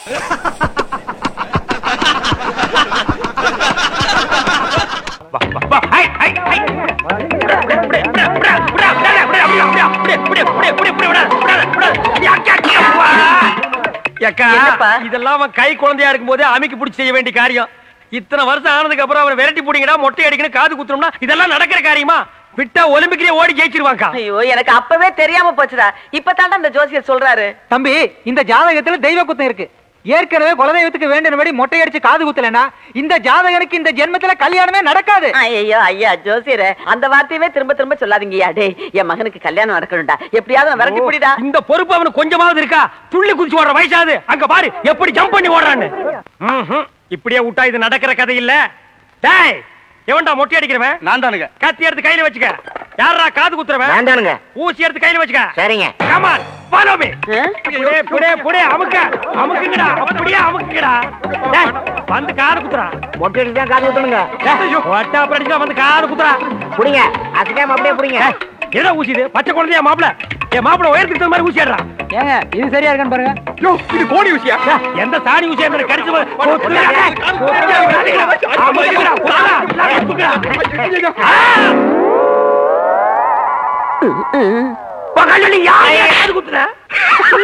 வா, வா, வா. ஹை, ஹை, ஹை. விடா, விடா, விடா, விடா, விடா, விடா, விடா, விடா, விடா, விடா, விடா, விடா, விடா, விடா, விடா, விடா, விடா, விடா. அக்கா, அக்கா, வா. அக்கா, என்னப்பா? இதெல்லாம் அவன் கை குழந்தையா இருக்கும் போதே அமைக்கு பிடிச்சி செய்ய வேண்டிய காரியம் இத்தனை வருஷம் ஆனதுக்கு அப்புறம் அவரை விரட்டி பிடிங்கடா மொட்டை அடிக்கணும் காது குத்துறோம்னா இதெல்லாம் நடக்கிற காரியமா விட்டா ஒலிம்பிக்லயே ஓடி ஜெயிச்சிருவாங்க ஐயோ எனக்கு அப்பவே தெரியாம போச்சுடா இப்பதான்டா இந்த ஜோசியர் சொல்றாரு தம்பி இந்த ஜாதகத்துல தெய்வ குத்தம் இருக்கு ஏற்கனவே குலதெய்வத்துக்கு வேண்டினபடி மொட்டை அடிச்சு காது குத்தலனா இந்த ஜாதகனுக்கு இந்த ஜென்மத்துல கல்யாணமே நடக்காது ஐயோ ஐயா ஜோசியரே அந்த வார்த்தையவே திரும்ப திரும்ப சொல்லாதீங்கய்யா டேய் என் மகனுக்கு கல்யாணம் நடக்கணும்டா எப்படியாவது அவன் விரட்டி பிடிடா இந்த பொறுப்பு அவனுக்கு கொஞ்சமாவது இருக்கா துள்ளி குதிச்சு ஓடுற வயசாது அங்க பாரு எப்படி ஜம்ப் பண்ணி ஓடுறான்னு ம்ஹும். இப்படியே விட்டா இது நடக்கிற கதை இல்ல டேய் எவன்டா மொட்டை அடிக்கிறவன் நான் தானுங்க கத்தி எடுத்து கையில வச்சுக்க யாரா காது குத்துறவன் வேண்டானுங்க ஊசி எடுத்து கையில வச்சுக்க சரிங்க கமான் ஃபாலோ மீ ஆ? புடே புடே புடே அமுக்க அமுக்குங்கடா அப்படியே அமுக்குங்கடா டேய் வந்து காது குத்துறா மொட்டை அடிச்சு தான் காது ஊத்தணுங்க டேய் ஒட்டா படிச்சா வந்து காது குத்துறா புடிங்க அசிக்காம அப்படியே புடிங்க டேய், என்ன ஊசி இது பச்சை குழந்தையா மாப்பிள என் மாப்பிள உயரத்துக்கு தகுந்த மாதிரி ஊசி ஏடுறா ஏங்க இது சரியா இருக்கான்னு பாருங்க யோ, இது கோடி ஊசியா எந்த சாணி ஊசியா இருந்தாலும் கடிச்சு போ- கொத்துடா, டேய். கொத்துடா, விடாதீங்கடா. அமுக்குங்கடா, குத்துடா, அமுக்குங்கடா. ஆ! பகல்ல நீ யாரையா காது குத்துற